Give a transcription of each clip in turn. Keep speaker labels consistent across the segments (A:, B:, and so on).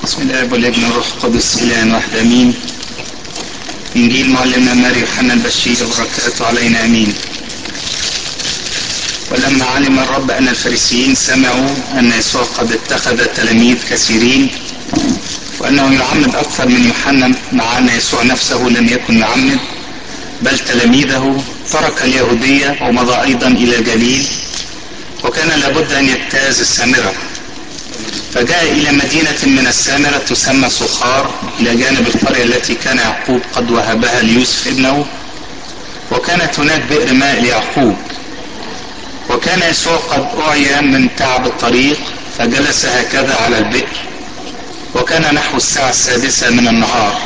A: بسم الله والابن والروح القدس إله واحد أمين إنجيل معلمنا ماري يوحنا البشير وبركاته علينا أمين ولما علم الرب أن الفريسيين سمعوا أن يسوع قد اتخذ تلاميذ كثيرين وأنه يعمد أكثر من يوحنا مع أن يسوع نفسه لم يكن يعمد بل تلاميذه ترك اليهودية ومضى أيضا إلى الجليل وكان لابد أن يجتاز السامرة فجاء إلى مدينة من السامرة تسمى سخار إلى جانب القرية التي كان يعقوب قد وهبها ليوسف ابنه وكانت هناك بئر ماء ليعقوب وكان يسوع قد أعيا من تعب الطريق فجلس هكذا على البئر وكان نحو الساعة السادسة من النهار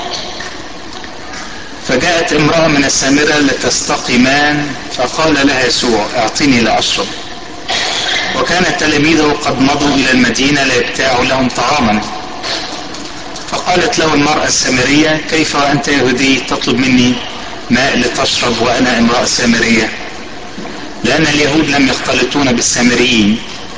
A: فجاءت امرأة من السامرة لتستقي ماء فقال لها يسوع اعطني لأشرب وكان تلاميذه قد مضوا إلى المدينة ليبتاعوا لهم طعاما فقالت له المرأة السامرية كيف وأنت يهودي تطلب مني ماء لتشرب وأنا امرأة سامرية لأن اليهود لم يختلطون بالسامريين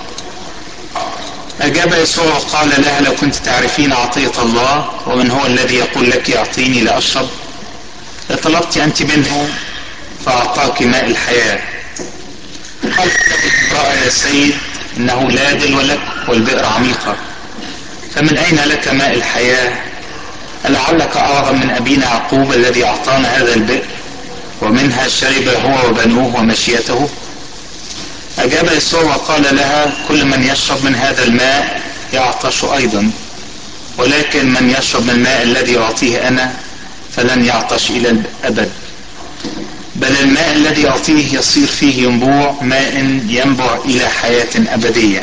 A: أجاب يسوع وقال لها لو كنت تعرفين عطية الله ومن هو الذي يقول لك أعطيني لأشرب لطلبت أنت منه فأعطاك ماء الحياة قالت له امرأة يا سيد إنه لا دلو لك والبئر عميقة فمن أين لك ماء الحياة ألعلك أعظم من أبينا يعقوب الذي أعطانا هذا البئر ومنها شرب هو وبنوه ومشيته أجاب يسوع وقال لها كل من يشرب من هذا الماء يعطش أيضا ولكن من يشرب من الماء الذي أعطيه أنا فلن يعطش إلى الأبد بل الماء الذي أعطيه يصير فيه ينبوع ماء ينبع إلى حياة أبدية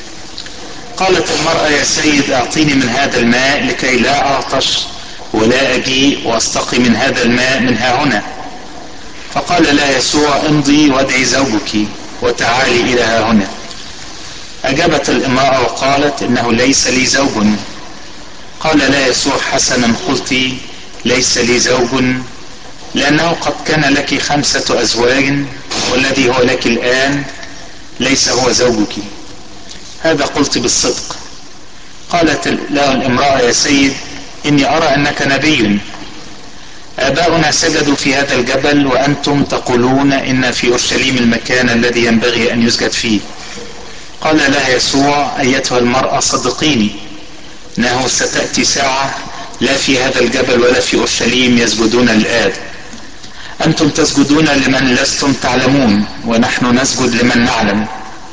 A: قالت المرأة يا سيد أعطيني من هذا الماء لكي لا أعطش ولا أجيء وأستقي من هذا الماء من ها هنا فقال لها يسوع امضي وادعي زوجك وتعالي إلى ها هنا أجابت الامرأة وقالت إنه ليس لي زوج قال لا يسوع حسنا قلت ليس لي زوج لأنه قد كان لك خمسة أزواج والذي هو لك الآن ليس هو زوجك هذا قلت بالصدق قالت له الامرأة يا سيد إني أرى أنك نبي آباؤنا سجدوا في هذا الجبل وأنتم تقولون إن في أورشليم المكان الذي ينبغي أن يسجد فيه قال لها يسوع أيتها المرأة صدقيني إنه ستأتي ساعة لا في هذا الجبل ولا في أورشليم يسجدون الآب أنتم تسجدون لمن لستم تعلمون ونحن نسجد لمن نعلم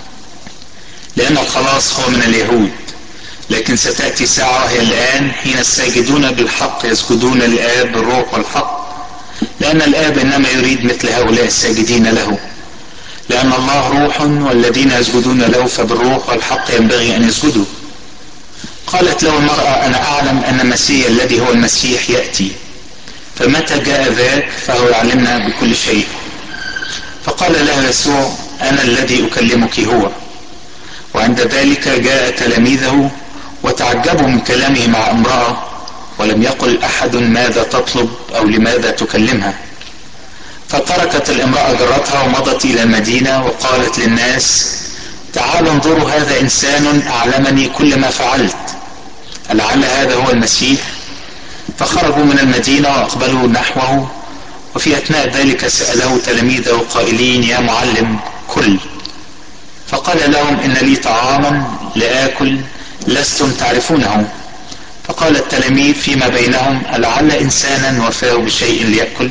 A: لأن الخلاص هو من اليهود لكن ستأتي ساعة هي الآن حين الساجدون بالحق يسجدون للآب بالروح والحق لأن الآب إنما يريد مثل هؤلاء الساجدين له لأن الله روح والذين يسجدون له فبالروح والحق ينبغي أن يسجدوا قالت له المرأة أنا أعلم أن المسيح الذي هو المسيح يأتي فمتى جاء ذاك فهو يعلمنا بكل شيء فقال لها يسوع أنا الذي أكلمك هو وعند ذلك جاء تلاميذه وتعجبوا من كلامه مع امرأة ولم يقل أحد ماذا تطلب أو لماذا تكلمها فتركت الامرأة جرتها ومضت إلى المدينة وقالت للناس تعالوا انظروا هذا إنسان أعلمني كل ما فعلت لعل هذا هو المسيح فخرجوا من المدينة وأقبلوا نحوه وفي أثناء ذلك سأله تلاميذه قائلين يا معلم كل فقال لهم إن لي طعاما لآكل لستم تعرفونه فقال التلاميذ فيما بينهم ألعل إنسانا وفاه بشيء ليأكل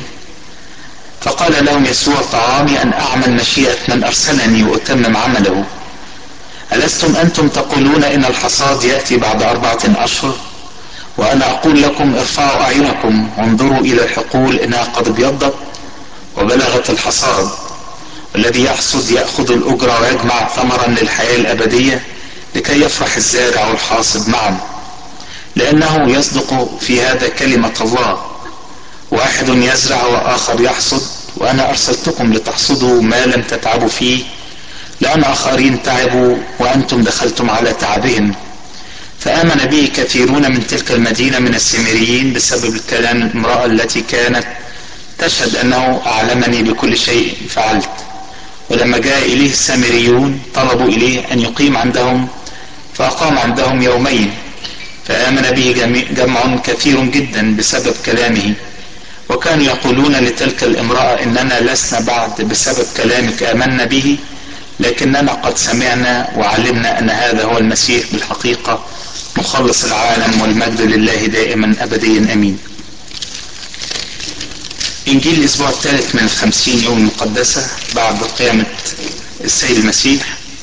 A: فقال لهم يسوع طعامي أن أعمل مشيئة من أرسلني وأتمم عمله ألستم أنتم تقولون إن الحصاد يأتي بعد أربعة أشهر وأنا أقول لكم ارفعوا أعينكم وانظروا إلى الحقول إنها قد ابيضت وبلغت الحصاد الذي يحصد يأخذ الأجرة ويجمع ثمرا للحياة الأبدية لكي يفرح الزارع والحاصد معا لأنه يصدق في هذا كلمة الله واحد يزرع وآخر يحصد وأنا أرسلتكم لتحصدوا ما لم تتعبوا فيه لأن آخرين تعبوا وأنتم دخلتم على تعبهم فآمن به كثيرون من تلك المدينة من السامريين بسبب الكلام الامرأة التي كانت تشهد أنه أعلمني بكل شيء فعلت ولما جاء إليه السامريون طلبوا إليه أن يقيم عندهم فأقام عندهم يومين فآمن آمن به جمع كثير جدا بسبب كلامه وكانوا يقولون لتلك الامرأة إننا لسنا بعد بسبب كلامك آمنا به لكننا قد سمعنا وعلمنا أن هذا هو المسيح بالحقيقة مخلص العالم والمجد لله دائما أبديا أمين إنجيل الأسبوع الثالث من الخمسين يوم المقدسة بعد قيامة السيد المسيح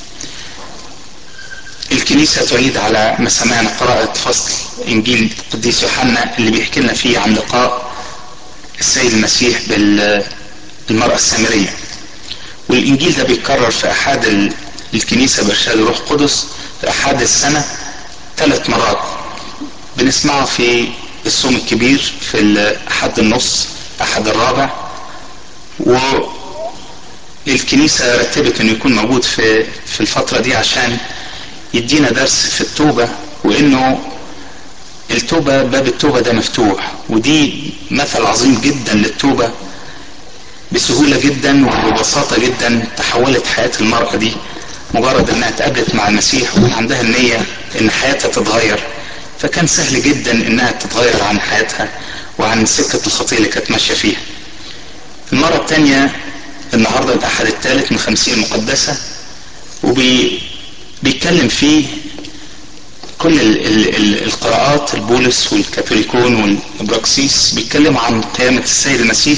A: الكنيسة تعيد على ما سمعنا قراءة فصل إنجيل القديس يوحنا اللي بيحكي لنا فيه عن لقاء السيد المسيح بالمرأة السامرية والإنجيل ده بيتكرر في أحد الكنيسة بإرشاد الروح القدس في أحد السنة ثلاث مرات بنسمعه في الصوم الكبير في أحد النص أحد الرابع والكنيسة رتبت إنه يكون موجود في في الفترة دي عشان يدينا درس في التوبة وإنه التوبة باب التوبة ده مفتوح ودي مثل عظيم جدا للتوبة بسهولة جدا وببساطة جدا تحولت حياة المرأة دي مجرد انها اتقابلت مع المسيح وكان عندها النية ان حياتها تتغير فكان سهل جدا انها تتغير عن حياتها وعن سكة الخطية اللي كانت ماشية فيها المرة الثانية النهاردة الأحد الثالث من خمسين المقدسة وبيتكلم فيه كل ال ال ال القراءات البولس والكاثوليكون والبراكسيس بيتكلموا عن قيامة السيد المسيح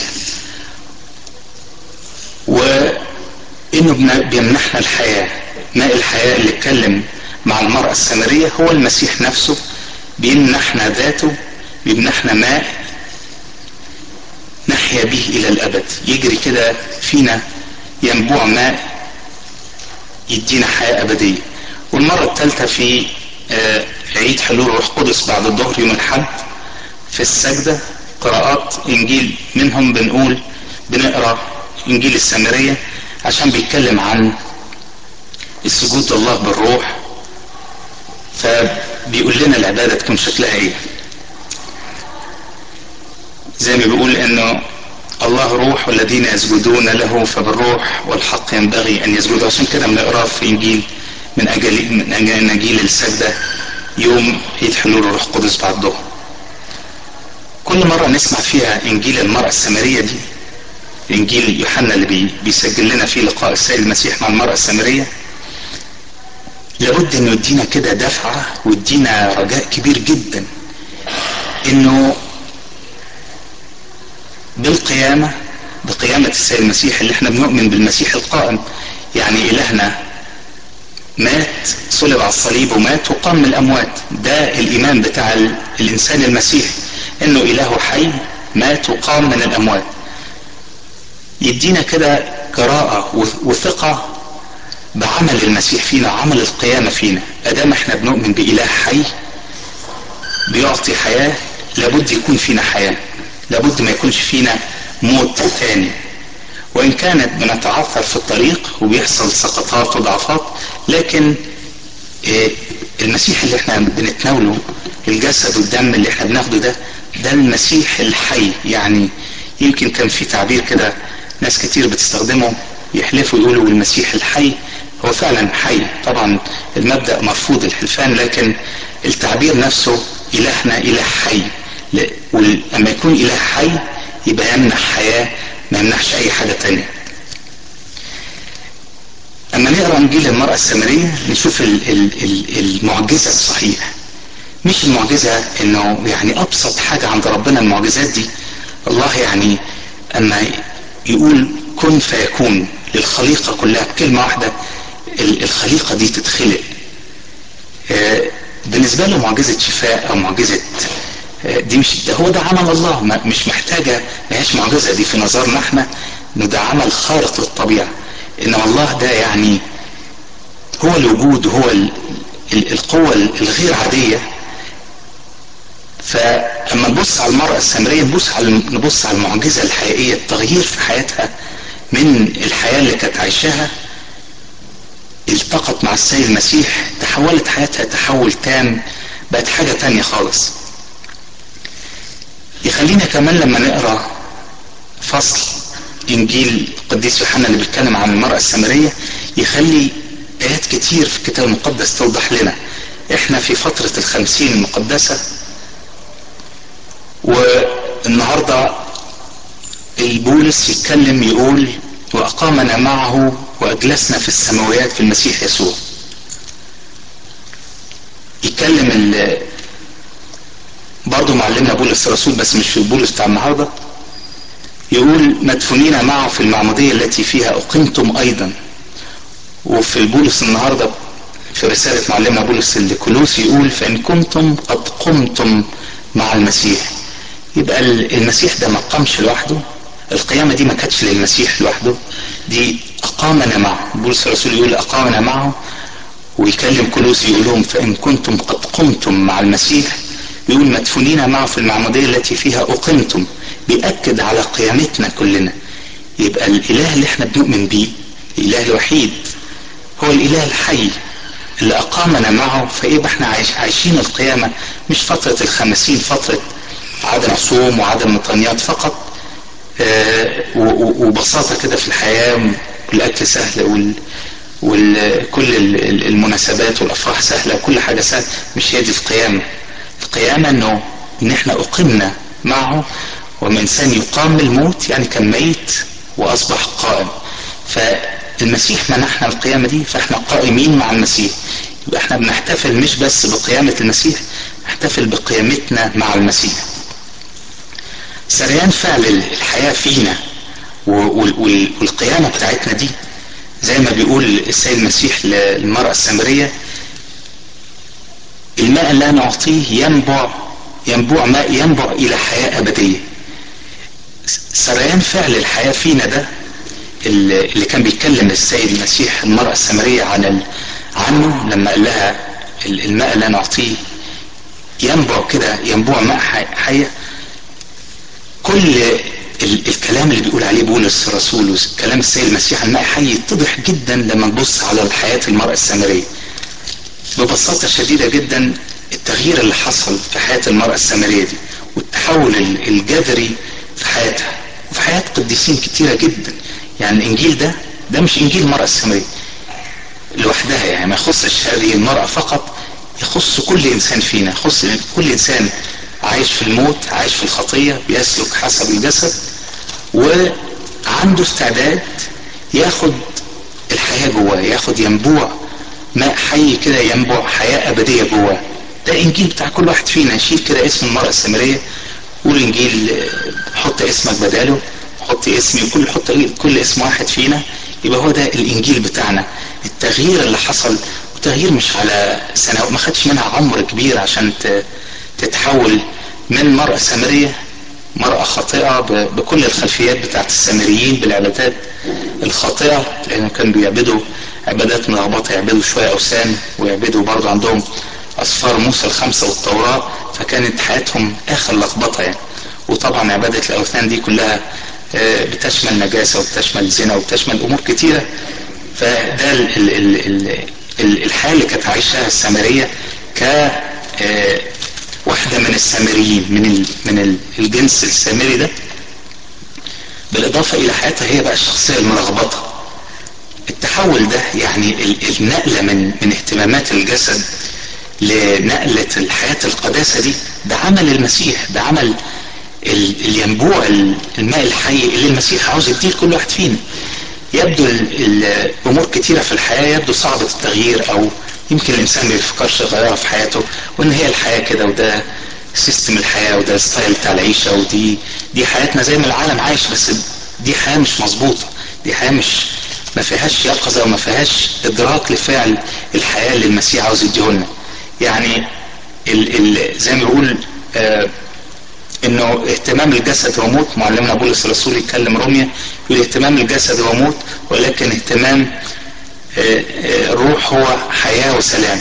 A: وانه بيمنحنا الحياة ماء الحياة اللي اتكلم مع المرأة السامرية هو المسيح نفسه بيمنحنا ذاته بيمنحنا ماء نحيا به الى الابد يجري كده فينا ينبوع ماء يدينا حياة ابدية والمرة الثالثة في عيد حلول روح قدس بعد الظهر يوم الحد في السجدة قراءات انجيل منهم بنقول بنقرا انجيل السامرية عشان بيتكلم عن السجود لله بالروح فبيقول لنا العبادة تكون شكلها ايه زي ما بيقول انه الله روح والذين يسجدون له فبالروح والحق ينبغي ان يسجدوا عشان كده بنقراه في انجيل من اجل من اجل اناجيل السجده يوم عيد حلول الروح القدس بعد الظهر. كل مره نسمع فيها انجيل المراه السامريه دي انجيل يوحنا اللي بي بيسجل لنا فيه لقاء السيد المسيح مع المراه السامريه لابد انه يدينا كده دفعه ويدينا رجاء كبير جدا انه بالقيامه بقيامه السيد المسيح اللي احنا بنؤمن بالمسيح القائم يعني الهنا مات صلب على الصليب ومات وقام من الاموات ده الايمان بتاع الانسان المسيح انه اله حي مات وقام من الاموات يدينا كده جراءة وثقة بعمل المسيح فينا عمل القيامة فينا ادام احنا بنؤمن بإله حي بيعطي حياة لابد يكون فينا حياة لابد ما يكونش فينا موت تاني وإن كانت بنتعثر في الطريق وبيحصل سقطات وضعفات لكن المسيح اللي احنا بنتناوله الجسد والدم اللي احنا بناخده ده ده المسيح الحي يعني يمكن كان في تعبير كده ناس كتير بتستخدمه يحلفوا يقولوا المسيح الحي هو فعلا حي طبعا المبدأ مرفوض الحلفان لكن التعبير نفسه إلهنا إله حي ولما يكون إله حي يبقى يمنح حياة ما يمنحش أي حاجة تانية أما نقرأ إنجيل المرأة السامرية نشوف المعجزة الصحيح مش المعجزة إنه يعني أبسط حاجة عند ربنا المعجزات دي الله يعني أما يقول كن فيكون للخليقة كلها بكلمة واحدة الخليقة دي تتخلق بالنسبة له معجزة شفاء أو معجزة دي مش ده هو ده عمل الله مش محتاجة ما هيش معجزة دي في نظرنا احنا انه ده عمل خارق للطبيعة ان الله ده يعني هو الوجود هو القوة الغير عادية فاما نبص على المرأة السامرية نبص على نبص على المعجزة الحقيقية التغيير في حياتها من الحياة اللي كانت عايشاها التقت مع السيد المسيح تحولت حياتها تحول تام بقت حاجة تانية خالص يخلينا كمان لما نقرا فصل انجيل القديس يوحنا اللي بيتكلم عن المراه السامريه يخلي ايات كتير في الكتاب المقدس توضح لنا احنا في فترة الخمسين المقدسة والنهاردة البولس يتكلم يقول وأقامنا معه وأجلسنا في السماويات في المسيح يسوع يتكلم ال برضه معلمنا بولس الرسول بس مش في بولس بتاع النهارده يقول مدفونين معه في المعمودية التي فيها أقمتم أيضا وفي البولس النهارده في رسالة معلمنا بولس لكولوس يقول فإن كنتم قد قمتم مع المسيح يبقى المسيح ده ما قامش لوحده القيامة دي ما كانتش للمسيح لوحده دي أقامنا معه بولس الرسول يقول أقامنا معه ويكلم كولوس يقول لهم فإن كنتم قد قمتم مع المسيح يقول مدفونين معه في المعمودية التي فيها أقمتم بيأكد على قيامتنا كلنا يبقى الإله اللي احنا بنؤمن بيه الإله الوحيد هو الإله الحي اللي أقامنا معه فيبقى احنا عايش عايشين القيامة مش فترة الخمسين فترة عدم صوم وعدم مطنيات فقط آه وبساطة كده في الحياة والأكل سهل وال وكل المناسبات والأفراح سهلة وكل حاجة سهلة مش هي دي القيامة القيامة انه ان احنا اقمنا معه وما انسان يقام من الموت يعني كان ميت واصبح قائم فالمسيح منحنا القيامة دي فاحنا قائمين مع المسيح يبقى احنا بنحتفل مش بس بقيامة المسيح نحتفل بقيامتنا مع المسيح سريان فعل الحياة فينا والقيامة بتاعتنا دي زي ما بيقول السيد المسيح للمرأة السامرية الماء اللي نعطيه ينبع ينبوع ماء ينبع إلى حياة أبدية سريان فعل الحياة فينا ده اللي كان بيتكلم السيد المسيح المرأة السامرية عن عنه لما قال لها الماء اللي نعطيه ينبع كده ينبوع ماء حية كل الكلام اللي بيقول عليه بولس الرسول وكلام السيد المسيح الماء حي يتضح جدا لما نبص على حياة المرأة السامرية ببساطة شديدة جدا التغيير اللي حصل في حياة المرأة السامرية دي والتحول الجذري في حياتها وفي حياة قديسين كتيرة جدا يعني الإنجيل ده ده مش إنجيل المرأة السامرية لوحدها يعني ما يخصش هذه المرأة فقط يخص كل إنسان فينا يخص كل إنسان عايش في الموت عايش في الخطية بيسلك حسب الجسد وعنده استعداد ياخد الحياة جواه ياخد ينبوع ماء حي كده ينبع حياة أبدية جواه ده إنجيل بتاع كل واحد فينا شيل كده اسم المرأة السامرية قول إنجيل حط اسمك بداله حط اسمي كل حط كل اسم واحد فينا يبقى هو ده الإنجيل بتاعنا التغيير اللي حصل وتغيير مش على سنوات ما خدش منها عمر كبير عشان تتحول من مرأة سامرية مرأة خاطئة بكل الخلفيات بتاعت السامريين بالعبادات الخاطئة لأنهم كانوا بيعبدوا عبادات ملخبطة يعبدوا شوية أوثان ويعبدوا برضه عندهم أسفار موسى الخمسة والتوراة فكانت حياتهم آخر لخبطة يعني وطبعا عبادة الأوثان دي كلها بتشمل نجاسة وبتشمل زنا وبتشمل أمور كتيرة فده ال ال ال ال الحياة اللي كانت عايشاها السامرية ك واحدة من السامريين من ال من الجنس السامري ده بالإضافة إلى حياتها هي بقى الشخصية الملخبطة التحول ده يعني النقلة من من اهتمامات الجسد لنقلة الحياة القداسة دي ده عمل المسيح ده عمل الينبوع الماء الحي اللي المسيح عاوز يديه لكل واحد فينا يبدو الامور كتيرة في الحياة يبدو صعبة التغيير او يمكن الانسان ما بيفكرش يغيرها في حياته وان هي الحياة كده وده سيستم الحياة وده الستايل بتاع العيشة ودي دي حياتنا زي ما العالم عايش بس دي حياة مش مظبوطة دي حياة مش ما فيهاش يقظة وما فيهاش ادراك لفعل الحياة اللي المسيح عاوز يديهولنا يعني ال ال زي ما بيقول آه انه اهتمام الجسد هو موت معلمنا بولس الرسول يتكلم روميا يقول اهتمام الجسد هو موت ولكن اهتمام الروح هو حياة وسلام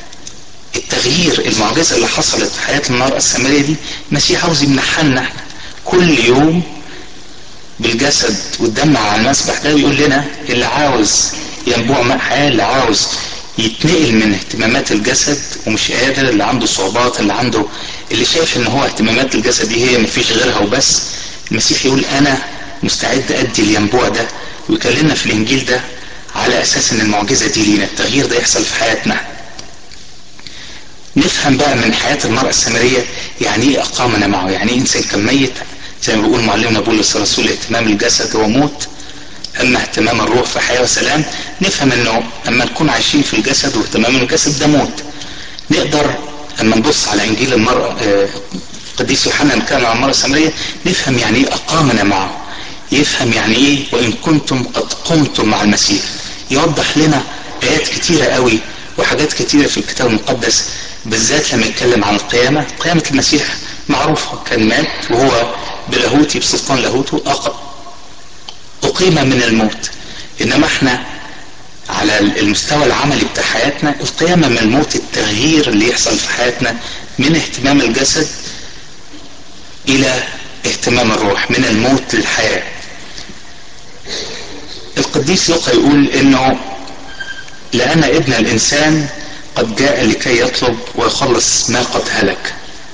A: التغيير المعجزة اللي حصلت في حياة المرأة السامرية دي المسيح عاوز يمنحها لنا احنا كل يوم بالجسد والدم على المسبح ده بيقول لنا اللي عاوز ينبوع ماء حياة اللي عاوز يتنقل من اهتمامات الجسد ومش قادر اللي عنده صعوبات اللي عنده اللي شايف ان هو اهتمامات الجسد دي هي مفيش غيرها وبس المسيح يقول انا مستعد ادي الينبوع ده ويكلمنا في الانجيل ده على اساس ان المعجزه دي لينا التغيير ده يحصل في حياتنا نفهم بقى من حياة المرأة السامرية يعني ايه اقامنا معه يعني ايه انسان كان ميت زي ما بيقول معلمنا بولس الرسول اهتمام الجسد هو موت اما اهتمام الروح في حياة وسلام نفهم انه اما نكون عايشين في الجسد واهتمام الجسد ده موت نقدر اما نبص على انجيل المرأة القديس يوحنا نتكلم عن المرأة السامرية نفهم يعني ايه اقامنا معه يفهم يعني ايه وان كنتم قد قمتم مع المسيح يوضح لنا ايات كتيرة قوي وحاجات كتيرة في الكتاب المقدس بالذات لما يتكلم عن القيامة قيامة المسيح معروفة كان مات وهو بلاهوتي بسلطان لاهوته أقيم من الموت إنما احنا على المستوى العملي بتاع حياتنا القيامة من الموت التغيير اللي يحصل في حياتنا من اهتمام الجسد إلى اهتمام الروح من الموت للحياة القديس لوقا يقول انه لأن ابن الإنسان قد جاء لكي يطلب ويخلص ما قد هلك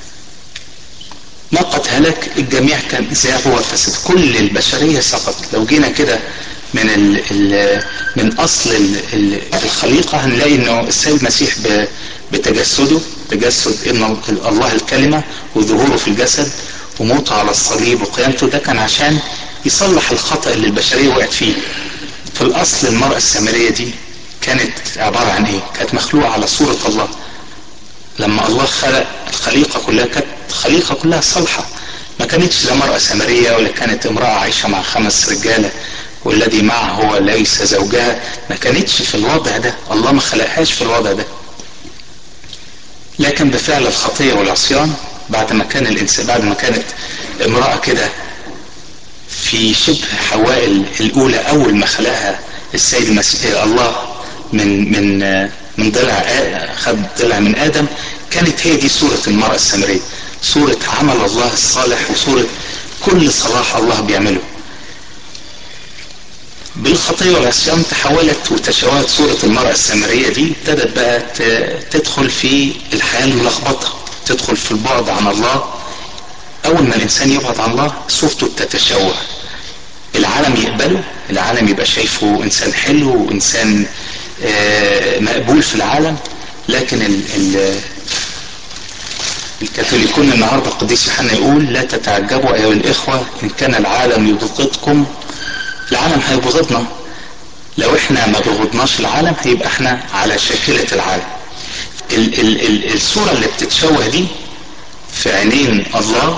A: ما قد هلك الجميع كان زاغ وفسد كل البشرية سقط لو جينا كده من ال ال من اصل ال ال الخليقة هنلاقي انه السيد المسيح بتجسده تجسد ابن الله الكلمة وظهوره في الجسد وموته على الصليب وقيامته ده كان عشان يصلح الخطأ اللي البشرية وقعت فيه في الاصل المرأة السامرية دي كانت عبارة عن ايه كانت مخلوقة على صورة الله لما الله خلق الخليقة كلها كانت خليقة كلها صالحة ما كانتش لا مرأة سامرية ولا كانت امرأة عايشة مع خمس رجالة والذي معه هو ليس زوجها ما كانتش في الوضع ده الله ما خلقهاش في الوضع ده لكن بفعل الخطية والعصيان بعد ما كان الانسان بعد ما كانت امرأة كده في شبه حواء الاولى اول ما خلقها السيد المسيح الله من من من ضلع خد ضلع من ادم كانت هي دي صورة المرأة السامرية صورة عمل الله الصالح وصورة كل صلاح الله بيعمله بالخطية والعصيان تحولت وتشوهت صورة المرأة السامرية دي ابتدت بقى تدخل في الحياة الملخبطة تدخل في البعد عن الله أول ما الإنسان يبعد عن الله صورته بتتشوه العالم يقبله العالم يبقى شايفه إنسان حلو وإنسان مقبول في العالم لكن ال ال الكاثوليكون النهارده القديس يوحنا يقول لا تتعجبوا ايها الاخوه ان كان العالم يبغضكم العالم هيبغضنا لو احنا ما بغضناش العالم هيبقى احنا على شاكلة العالم ال ال ال الصورة اللي بتتشوه دي في عينين الله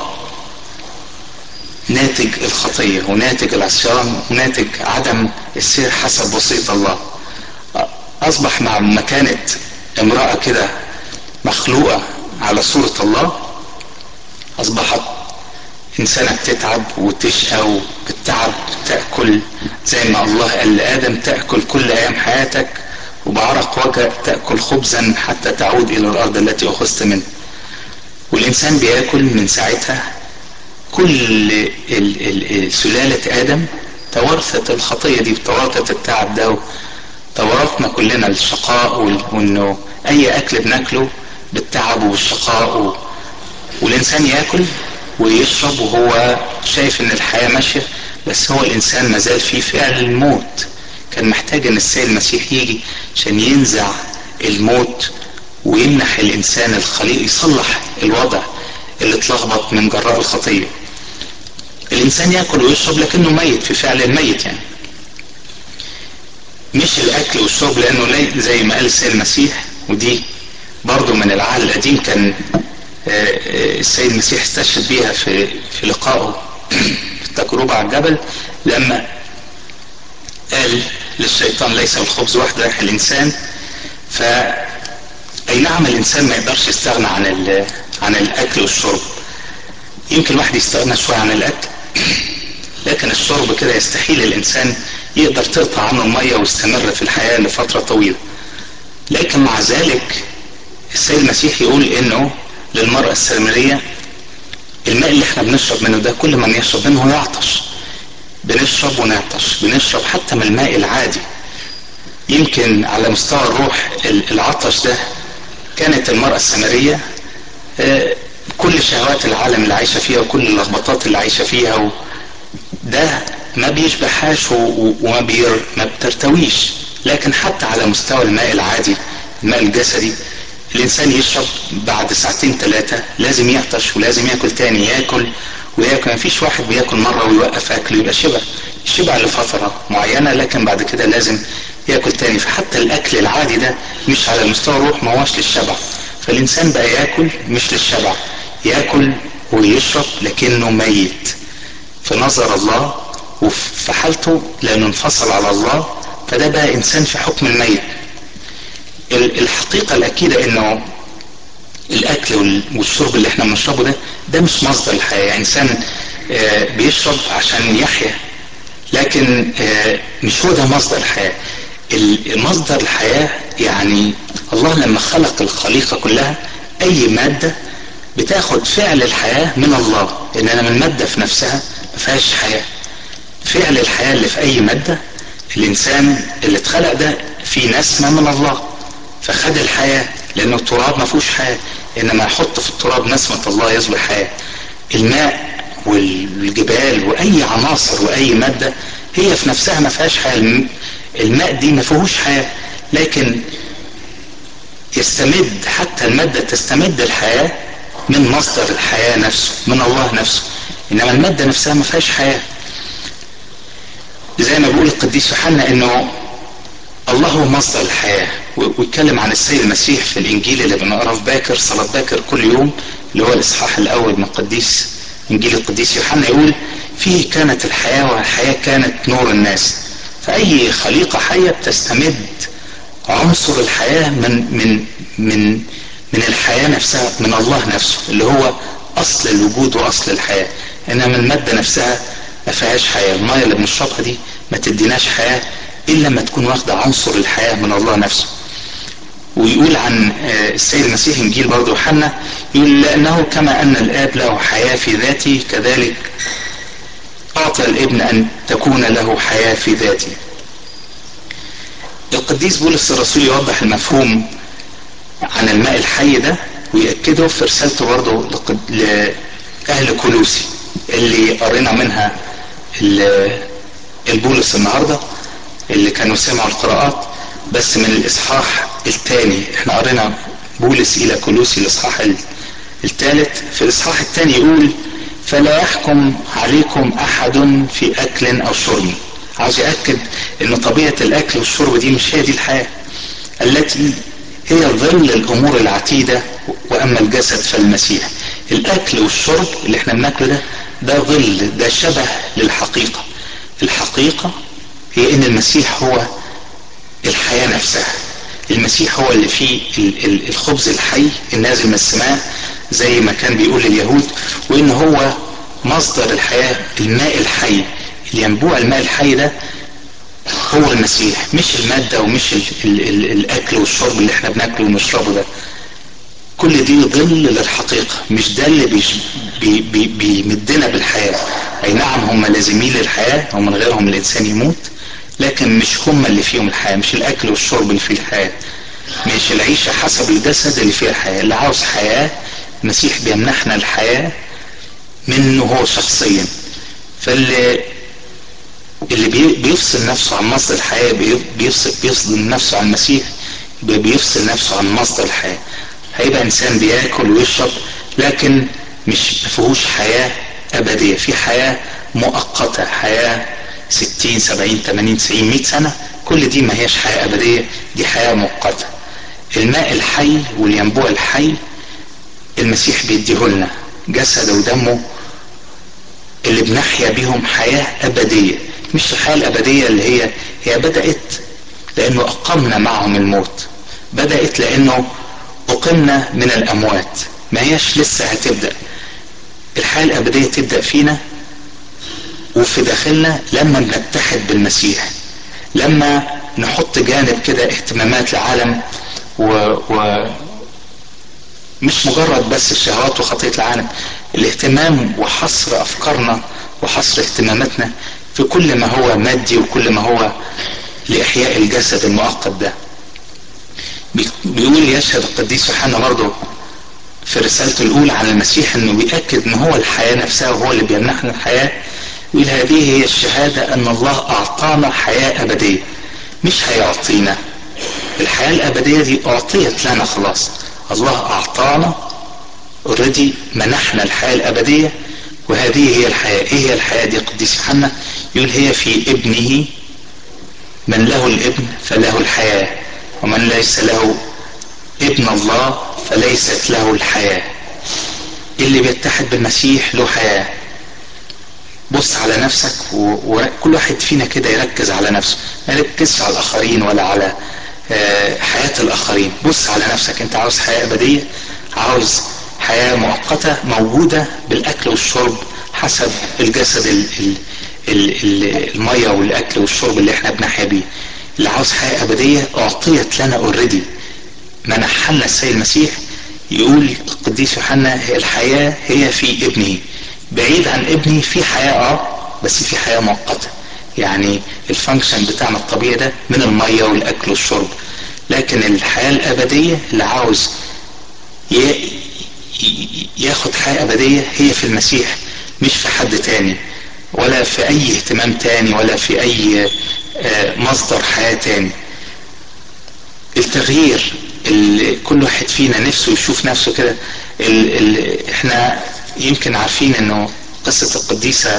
A: ناتج الخطية وناتج العصيان وناتج عدم السير حسب وصية الله اصبح مع مكانة امرأة كده مخلوقة على صورة الله اصبحت انسانة بتتعب وتشقى وبالتعب تأكل زي ما الله قال لآدم تأكل كل ايام حياتك وبعرق وجهك تأكل خبزا حتى تعود الى الارض التي اخذت منها والانسان بياكل من ساعتها كل ال ال سلالة ادم توارثت الخطية دي وتوارثت التعب ده توارثنا كلنا الشقاء وانه اي اكل بناكله بالتعب والشقاء و... والانسان ياكل ويشرب وهو شايف ان الحياة ماشية بس هو الانسان مازال فيه فعل الموت كان محتاج ان السيد المسيح يجي عشان ينزع الموت ويمنح الانسان الخليق يصلح الوضع اللي اتلخبط من جراء الخطية الانسان ياكل ويشرب لكنه ميت في فعل الميت يعني مش الاكل والشرب لانه زي ما قال السيد المسيح ودي برضو من العهد القديم كان السيد المسيح استشهد بيها في في لقائه في التجربة على الجبل لما قال للشيطان ليس الخبز وحده الانسان ف اي نعم الانسان ما يقدرش يستغنى عن عن الاكل والشرب يمكن الواحد يستغنى شويه عن الاكل لكن الشرب كده يستحيل الانسان يقدر تقطع عنه الميه ويستمر في الحياه لفتره طويله لكن مع ذلك السيد المسيح يقول انه للمرأة السامرية الماء اللي احنا بنشرب منه ده كل من يشرب منه يعطش بنشرب ونعطش بنشرب حتى من الماء العادي يمكن على مستوى الروح العطش ده كانت المرأة السامرية كل شهوات العالم اللي عايشة فيها وكل اللخبطات اللي عايشة فيها و ده ما بيشبعهاش وما بير ما بترتويش لكن حتى على مستوى الماء العادي الماء الجسدي الانسان يشرب بعد ساعتين ثلاثة لازم يعطش ولازم ياكل تاني ياكل وياكل ما فيش واحد بياكل مرة ويوقف اكل يبقى شبع شبع لفترة معينة لكن بعد كده لازم ياكل تاني فحتى الاكل العادي ده مش على مستوى الروح ما هوش للشبع فالانسان بقى ياكل مش للشبع ياكل ويشرب لكنه ميت في نظر الله وفي حالته لانه انفصل على الله فده بقى انسان في حكم الميت الحقيقة الاكيدة انه الاكل والشرب اللي احنا بنشربه ده ده مش مصدر الحياة يعني انسان بيشرب عشان يحيا لكن مش هو ده مصدر الحياة مصدر الحياة يعني الله لما خلق الخليقة كلها اي مادة بتاخد فعل الحياة من الله انما المادة في نفسها ما فيهاش حياة فعل الحياة اللي في اي مادة الانسان اللي اتخلق ده في نسمة من الله فخد الحياة لانه التراب ما فيهوش حياة انما يحط في التراب نسمة الله يصبح حياة الماء والجبال واي عناصر واي مادة هي في نفسها ما فيهاش حياة الماء دي ما فيهوش حياة لكن يستمد حتى المادة تستمد الحياة من مصدر الحياة نفسه من الله نفسه انما المادة نفسها ما فيهاش حياة زي ما بيقول القديس يوحنا انه الله هو مصدر الحياة ويتكلم عن السيد المسيح في الانجيل اللي بنقراه في باكر صلاة باكر كل يوم اللي هو الاصحاح الاول من القديس انجيل القديس يوحنا يقول فيه كانت الحياة والحياة كانت نور الناس فاي خليقة حية بتستمد عنصر الحياة من من من من الحياة نفسها من الله نفسه اللي هو اصل الوجود واصل الحياة انما المادة نفسها ما فيهاش حياة المية اللي بنشربها دي ما تديناش حياة الا لما تكون واخدة عنصر الحياة من الله نفسه ويقول عن السيد المسيح انجيل برضه يوحنا يقول لانه كما ان الاب له حياة في ذاته كذلك اعطى الابن ان تكون له حياة في ذاته القديس بولس الرسول يوضح المفهوم عن الماء الحي ده ويأكده في رسالته برضه لأهل كولوسي اللي قرينا منها البولس النهارده اللي كانوا سمعوا القراءات بس من الاصحاح الثاني احنا قرينا بولس الى كولوسي الاصحاح الثالث في الاصحاح الثاني يقول فلا يحكم عليكم احد في اكل او شرب عاوز ياكد ان طبيعه الاكل والشرب دي مش هي دي الحياه التي هي ظل الامور العتيده واما الجسد فالمسيح الاكل والشرب اللي احنا بناكله ده ده ظل ده شبه للحقيقه الحقيقه هي ان المسيح هو الحياه نفسها المسيح هو اللي فيه الخبز الحي النازل من السماء زي ما كان بيقول لليهود وان هو مصدر الحياه الماء الحي اللي ينبوع الماء الحي ده هو المسيح مش المادة ومش ال ال ال الأكل والشرب اللي احنا بناكله ونشربه ده كل دي ظل للحقيقة مش ده اللي بيش بي بي بيمدنا بالحياة أي نعم هم لازمين للحياة ومن غيرهم الإنسان يموت لكن مش هم اللي فيهم الحياة مش الأكل والشرب اللي فيه الحياة مش العيشة حسب الجسد اللي فيه الحياة اللي عاوز حياة المسيح بيمنحنا الحياة منه هو شخصيا فاللي اللي بيفصل نفسه عن مصدر الحياة بيفصل بيفصل نفسه عن المسيح بيفصل نفسه عن مصدر الحياة هيبقى انسان بياكل ويشرب لكن مش مفيهوش حياة ابدية في حياة مؤقتة حياة ستين سبعين تمانين تسعين مئة سنة كل دي ما هيش حياة ابدية دي حياة مؤقتة الماء الحي والينبوع الحي المسيح بيديهولنا جسده ودمه اللي بنحيا بيهم حياة أبدية مش الحياة الأبدية اللي هي هي بدأت لأنه أقمنا معهم الموت بدأت لأنه أقمنا من الأموات ما هيش لسه هتبدأ الحياة الأبدية تبدأ فينا وفي داخلنا لما بنتحد بالمسيح لما نحط جانب كده اهتمامات العالم و, و مش مجرد بس الشهوات وخطية العالم الاهتمام وحصر أفكارنا وحصر اهتماماتنا في كل ما هو مادي وكل ما هو لإحياء الجسد المؤقت ده بيقول يشهد القديس يوحنا برضه في رسالته الأولى عن المسيح إنه بيأكد إن هو الحياة نفسها وهو اللي بيمنحنا الحياة يقول هذه هي الشهادة أن الله أعطانا حياة أبدية مش هيعطينا الحياة الأبدية دي أعطيت لنا خلاص الله اعطانا اوريدي منحنا الحياة الابدية وهذه هي الحياة ايه هي الحياة دي قديس يوحنا يقول هي في ابنه من له الابن فله الحياة ومن ليس له ابن الله فليست له الحياة اللي بيتحد بالمسيح له حياة بص على نفسك وكل واحد فينا كده يركز على نفسه ما يركزش على الاخرين ولا على حياة الاخرين بص على نفسك انت عاوز حياة ابدية عاوز حياة مؤقتة موجودة بالاكل والشرب حسب الجسد ال ال ال ال المية والاكل والشرب اللي احنا بنحيا بيه اللي عاوز حياة ابدية اعطيت لنا اوريدي منحها لنا السيد المسيح يقول القديس يوحنا الحياة هي في ابنه بعيد عن ابني في حياة اه بس في حياة مؤقتة يعني الفانكشن بتاعنا الطبيعي ده من المية والاكل والشرب لكن الحياة الابدية اللي عاوز ياخد حياة ابدية هي في المسيح مش في حد تاني ولا في اي اهتمام تاني ولا في اي مصدر حياة تاني التغيير اللي كل واحد فينا نفسه يشوف نفسه كده احنا يمكن عارفين انه قصة القديسة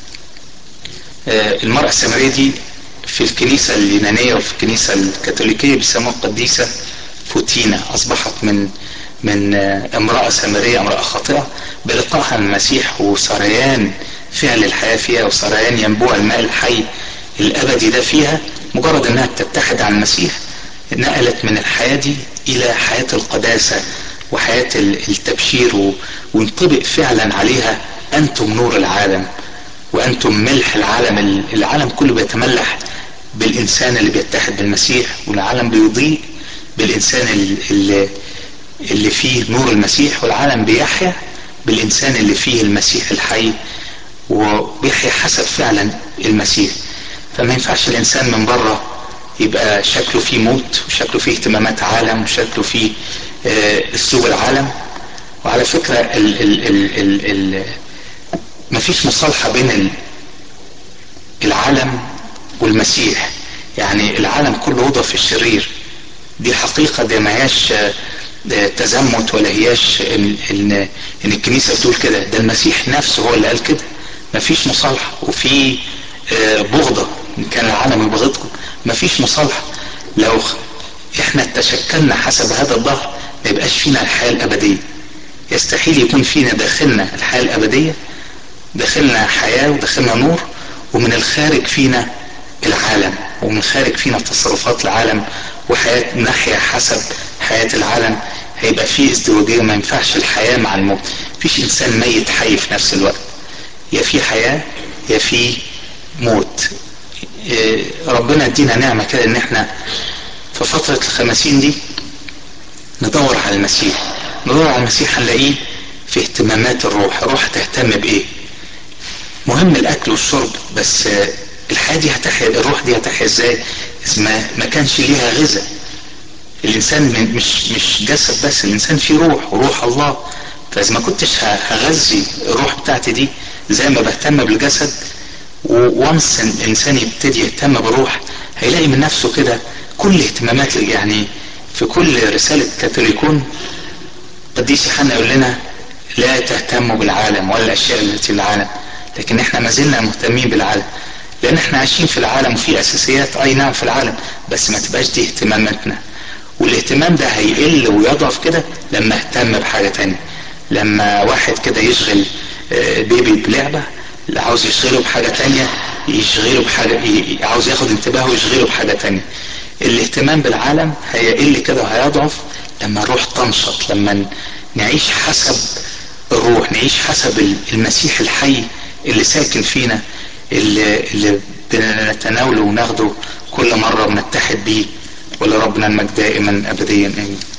A: المرأة السامرية دي في الكنيسة اليونانية وفي الكنيسة الكاثوليكية بيسموها القديسة فوتينا أصبحت من من امرأة سامرية امرأة خاطئة بلقائها المسيح وسريان فعل الحياة فيها وسريان ينبوع الماء الحي الأبدي ده فيها مجرد انها بتتحد على المسيح نقلت من الحياة دي إلى حياة القداسة وحياة التبشير وينطبق فعلا عليها أنتم نور العالم وأنتم ملح العالم العالم كله بيتملح بالإنسان اللي بيتحد بالمسيح والعالم بيضيء بالإنسان اللي, اللي فيه نور المسيح والعالم بيحيا بالإنسان اللي فيه المسيح الحي وبيحيا حسب فعلا المسيح فما ينفعش الإنسان من بره يبقى شكله فيه موت وشكله فيه اهتمامات عالم وشكله فيه اسلوب العالم وعلى فكرة ال ال ال ال ال مفيش مصالحة بين العالم والمسيح يعني العالم كله وضع في الشرير دي حقيقة دي ما هياش تزمت ولا هياش ان, إن, إن الكنيسة بتقول كده ده المسيح نفسه هو اللي قال كده مفيش مصالحة وفي بغضة ان كان العالم يبغضكم مفيش مصالحة لو احنا تشكلنا حسب هذا الظهر ما يبقاش فينا الحياة الأبدية يستحيل يكون فينا داخلنا الحياة الأبدية داخلنا حياة وداخلنا نور ومن الخارج فينا العالم ومن الخارج فينا تصرفات العالم وحياة نحيا حسب حياة العالم هيبقى فيه ازدواجية ما ينفعش الحياة مع الموت مفيش إنسان ميت حي في نفس الوقت يا في حياة يا في موت ربنا ادينا نعمة كده ان احنا في فترة الخمسين دي ندور على المسيح ندور على المسيح هنلاقيه في اهتمامات الروح الروح تهتم بايه مهم الاكل والشرب بس الحياة دي هتحيا الروح دي هتحيا ازاي اذا ما, ما كانش ليها غذاء الانسان مش مش جسد بس الانسان فيه روح وروح الله فاذا ما كنتش هغذي الروح بتاعتي دي زي ما بهتم بالجسد وانس الانسان يبتدي يهتم بالروح هيلاقي من نفسه كده كل اهتمامات يعني في كل رسالة كاثوليكون قديس يوحنا يقول لنا لا تهتموا بالعالم ولا الاشياء التي في العالم لكن احنا ما زلنا مهتمين بالعالم لان احنا عايشين في العالم وفي اساسيات اي نعم في العالم بس ما تبقاش دي اهتماماتنا والاهتمام ده هيقل ويضعف كده لما اهتم بحاجة تانية لما واحد كده يشغل بيبي بلعبة اللي عاوز يشغله بحاجة تانية يشغله بحاجة عاوز ياخد انتباهه ويشغله بحاجة تانية الاهتمام بالعالم هيقل كده وهيضعف لما الروح تنشط لما نعيش حسب الروح نعيش حسب المسيح الحي اللي ساكن فينا اللي, اللي بنتناوله وناخده كل مرة بنتحد بيه ولربنا المجد دائما أبديا آمين